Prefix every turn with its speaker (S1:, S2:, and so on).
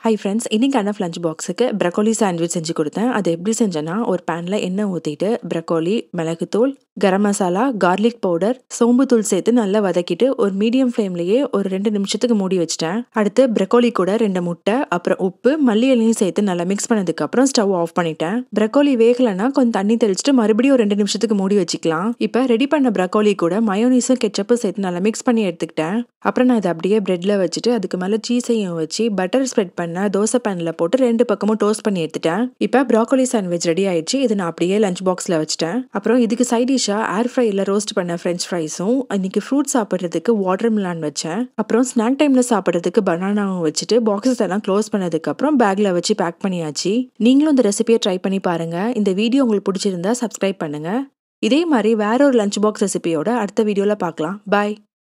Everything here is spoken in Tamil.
S1: ஹை ஃப்ரெண்ட்ஸ் இன்னைக்கான லஞ்ச் பாக்ஸுக்கு ப்ரக்கோலி சாண்ட்விச் செஞ்சு கொடுத்தேன் அது எப்படி செஞ்சேன்னா ஒரு பேனில் எண்ணெய் ஊற்றிட்டு ப்ரக்கோலி மிளகுத்தூள் கரம் மசாலா கார்லிக் பவுடர் சோம்புத்தூள் சேர்த்து நல்லா வதக்கிட்டு ஒரு மீடியம் ஃப்ளேம்லேயே ஒரு ரெண்டு நிமிஷத்துக்கு மூடி வச்சிட்டேன் அடுத்து ப்ரக்கோலி கூட ரெண்டு முட்டை அப்புறம் உப்பு மல்லி இலையும் சேர்த்து நல்லா மிக்ஸ் பண்ணதுக்கப்புறம் ஸ்டவ் ஆஃப் பண்ணிட்டேன் ப்ரக்கோலி வேகலைன்னா கொஞ்சம் தண்ணி தெளிச்சிட்டு மறுபடியும் ஒரு ரெண்டு நிமிஷத்துக்கு மூடி வச்சுக்கலாம் இப்போ ரெடி பண்ண ப்ரக்கோலி கூட மயோனீஸும் கெச்சப்பும் சேர்த்து நல்லா மிக்ஸ் பண்ணி எடுத்துக்கிட்டேன் அப்புறம் நான் இதை அப்படியே ப்ரெட்டில் வச்சுட்டு அதுக்கு மேலே சீஸையும் வச்சு பட்டர் ஸ்ப்ரெட் பண்ண தோசை பேனில் போட்டு ரெண்டு பக்கமும் டோஸ்ட் பண்ணி எடுத்துட்டேன் இப்போ ப்ராக்கோலி சாண்ட்விச் ரெடி ஆயிடுச்சு இதை நான் அப்படியே லஞ்ச் பாக்ஸில் வச்சுட்டேன் அப்புறம் இதுக்கு சைட் டிஷ்ஷாக ஏர் ஃப்ரையில் ரோஸ்ட் பண்ண ஃப்ரெஞ்ச் ஃப்ரைஸும் இன்னைக்கு ஃப்ரூட் சாப்பிட்றதுக்கு வாட்டர் மிலான் வச்சேன் அப்புறம் ஸ்நாக் டைமில் சாப்பிட்றதுக்கு பனானாவும் வச்சுட்டு பாக்ஸஸ் எல்லாம் க்ளோஸ் பண்ணதுக்கப்புறம் பேக்கில் வச்சு பேக் பண்ணியாச்சு நீங்களும் இந்த ரெசிபியை ட்ரை பண்ணி பாருங்கள் இந்த வீடியோ உங்களுக்கு பிடிச்சிருந்தா சப்ஸ்கிரைப் பண்ணுங்கள் இதே மாதிரி வேற ஒரு லஞ்ச் பாக்ஸ் ரெசிபியோட அடுத்த வீடியோவில் பார்க்கலாம் பாய்